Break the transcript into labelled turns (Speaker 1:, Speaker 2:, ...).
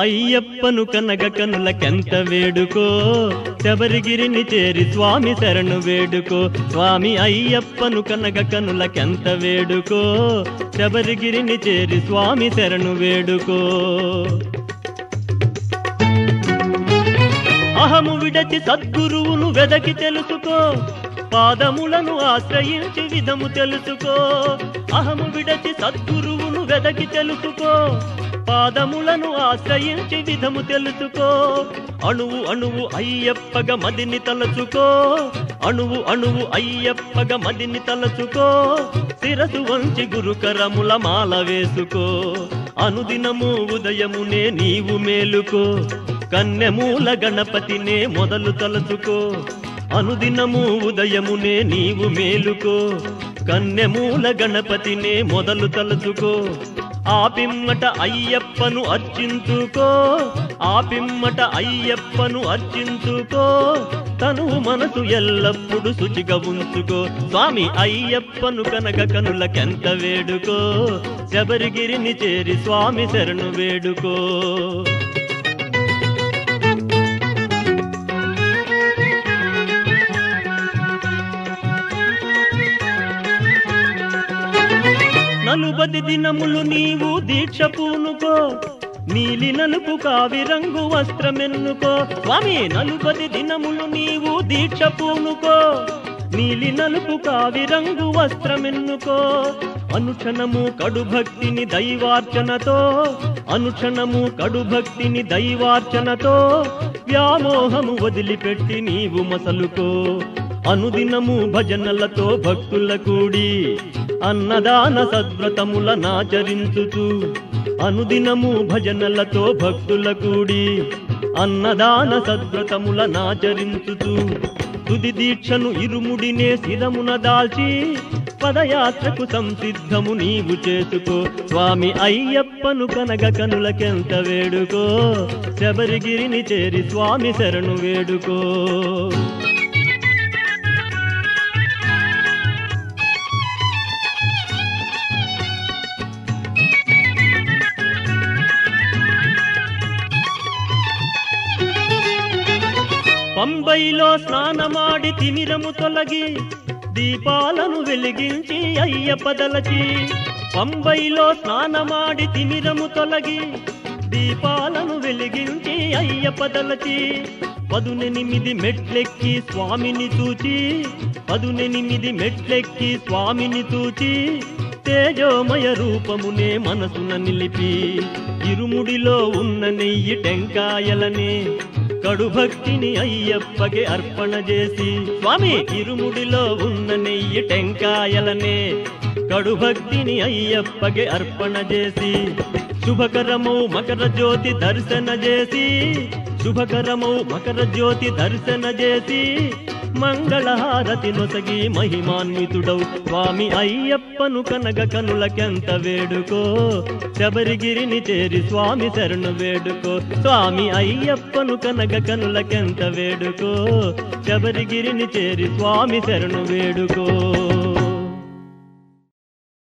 Speaker 1: అయ్యప్పను కనగ కనులకెంత వేడుకో శబరిగిరిని చేరి స్వామి శరణు వేడుకో స్వామి అయ్యప్పను కనగ కనులకెంత వేడుకో శబరిగిరిని చేరి స్వామి శరణు వేడుకో అహము విడచి సద్గురువును వెదకి తెలుసుకో పాదములను ఆశ్రయించి విధము తెలుసుకో అహము విడచి సద్గురువును వెదకి తెలుసుకో పాదములను ఆశ్రయించి విధము తెలుసుకో అణువు అణువు అయ్యప్పగ మదిని తలచుకో అణువు అణువు అయ్యప్పగ మదిని తలచుకో శిరసు వంచి గురుకరముల మాల వేసుకో అనుదినము ఉదయమునే నీవు మేలుకో కన్నెమూల గణపతినే మొదలు తలచుకో అనుదినము ఉదయమునే నీవు మేలుకో కన్నెమూల గణపతినే మొదలు తలచుకో ఆ పిమ్మట అయ్యప్పను అర్చించుకో ఆ పిమ్మట అయ్యప్పను అర్చించుకో తను మనసు ఎల్లప్పుడు శుచిగా ఉంచుకో స్వామి అయ్యప్పను కనక కనులకెంత వేడుకో శబరిగిరిని చేరి స్వామి శరణు వేడుకో నలుబది దినములు నీవు దీక్ష పూనుకో నీలి నలుపు కావి రంగు వస్త్రమెన్నుకో స్వామి నలుబది దినములు నీవు దీక్ష పూనుకో నీలి నలుపు కావి రంగు వస్త్రమెన్నుకో అనుక్షణము కడు భక్తిని దైవార్చనతో అనుక్షణము కడు భక్తిని దైవార్చనతో వ్యామోహము వదిలిపెట్టి నీవు మసలుకో అనుదినము భజనలతో భక్తుల కూడి అన్నదాన సద్వ్రతముల నాచరించుచు అనుదినము భజనలతో భక్తుల కూడి అన్నదాన సద్వ్రతముల నాచరించుచు తుది దీక్షను ఇరుముడినే శిరమున దాల్చి పదయాత్రకు సంసిద్ధము నీవు చేసుకో స్వామి అయ్యప్పను కనగ కనులకెంత వేడుకో శబరిగిరిని చేరి స్వామి శరణు వేడుకో పంబైలో స్నానమాడి తిమిరము తొలగి దీపాలను వెలిగించి అయ్యపదలచి పంబైలో స్నానమాడి తిమిరము తొలగి దీపాలను వెలిగించి అయ్యపదలచి పదునెనిమిది మెట్లెక్కి స్వామిని చూచి పదునెనిమిది మెట్లెక్కి స్వామిని చూచి తేజోమయ రూపమునే మనసున నిలిపి ఇరుముడిలో ఉన్న నెయ్యి టెంకాయలనే కడు భక్తిని అయ్యప్పకి అర్పణ చేసి స్వామి ఇరుముడిలో ఉన్న నెయ్యి టెంకాయలనే కడు భక్తిని అయ్యప్పకి అర్పణ చేసి శుభకరము మకర జ్యోతి దర్శన చేసి శుభకరము మకర జ్యోతి దర్శన చేసి మంగళహారతి నొసగి మహిమాన్వితుడౌ స్వామి అయ్యప్పను కనగ కనులకెంత వేడుకో శబరిగిరిని చేరి స్వామి శరణు వేడుకో స్వామి అయ్యప్పను కనగ కనులకెంత వేడుకో శబరిగిరిని చేరి స్వామి శరణు వేడుకో